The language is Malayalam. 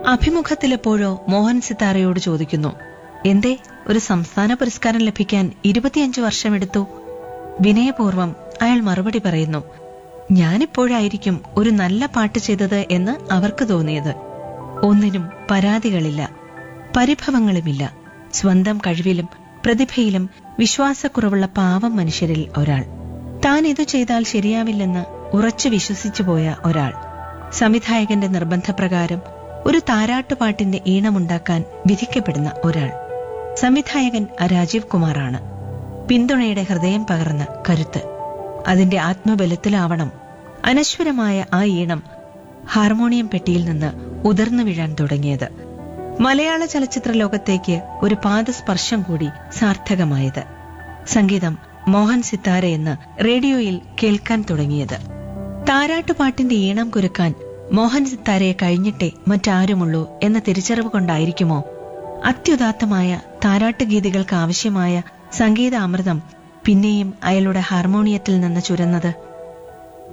അഭിമുഖത്തിലെപ്പോഴോ മോഹൻ സിത്താരയോട് ചോദിക്കുന്നു എന്തേ ഒരു സംസ്ഥാന പുരസ്കാരം ലഭിക്കാൻ ഇരുപത്തിയഞ്ചു വർഷമെടുത്തു വിനയപൂർവം അയാൾ മറുപടി പറയുന്നു ഞാനിപ്പോഴായിരിക്കും ഒരു നല്ല പാട്ട് ചെയ്തത് എന്ന് അവർക്ക് തോന്നിയത് ഒന്നിനും പരാതികളില്ല പരിഭവങ്ങളുമില്ല സ്വന്തം കഴിവിലും പ്രതിഭയിലും വിശ്വാസക്കുറവുള്ള പാവം മനുഷ്യരിൽ ഒരാൾ താൻ ഇത് ചെയ്താൽ ശരിയാവില്ലെന്ന് ഉറച്ചു വിശ്വസിച്ചു പോയ ഒരാൾ സംവിധായകന്റെ നിർബന്ധപ്രകാരം ഒരു താരാട്ടുപാട്ടിന്റെ ഈണമുണ്ടാക്കാൻ വിധിക്കപ്പെടുന്ന ഒരാൾ സംവിധായകൻ രാജീവ് കുമാറാണ് പിന്തുണയുടെ ഹൃദയം പകർന്ന കരുത്ത് അതിന്റെ ആത്മബലത്തിലാവണം അനശ്വരമായ ആ ഈണം ഹാർമോണിയം പെട്ടിയിൽ നിന്ന് ഉതിർന്നു വീഴാൻ തുടങ്ങിയത് മലയാള ചലച്ചിത്ര ലോകത്തേക്ക് ഒരു പാദസ്പർശം കൂടി സാർത്ഥകമായത് സംഗീതം മോഹൻ സിത്താര എന്ന് റേഡിയോയിൽ കേൾക്കാൻ തുടങ്ങിയത് താരാട്ടുപാട്ടിന്റെ ഈണം കുരുക്കാൻ മോഹൻ സിത്താരയെ കഴിഞ്ഞിട്ടേ മറ്റാരുമുള്ളൂ എന്ന തിരിച്ചറിവ് കൊണ്ടായിരിക്കുമോ അത്യുദാത്തമായ താരാട്ടുഗീതികൾക്ക് ആവശ്യമായ സംഗീത അമൃതം പിന്നെയും അയാളുടെ ഹാർമോണിയത്തിൽ നിന്ന് ചുരന്നത്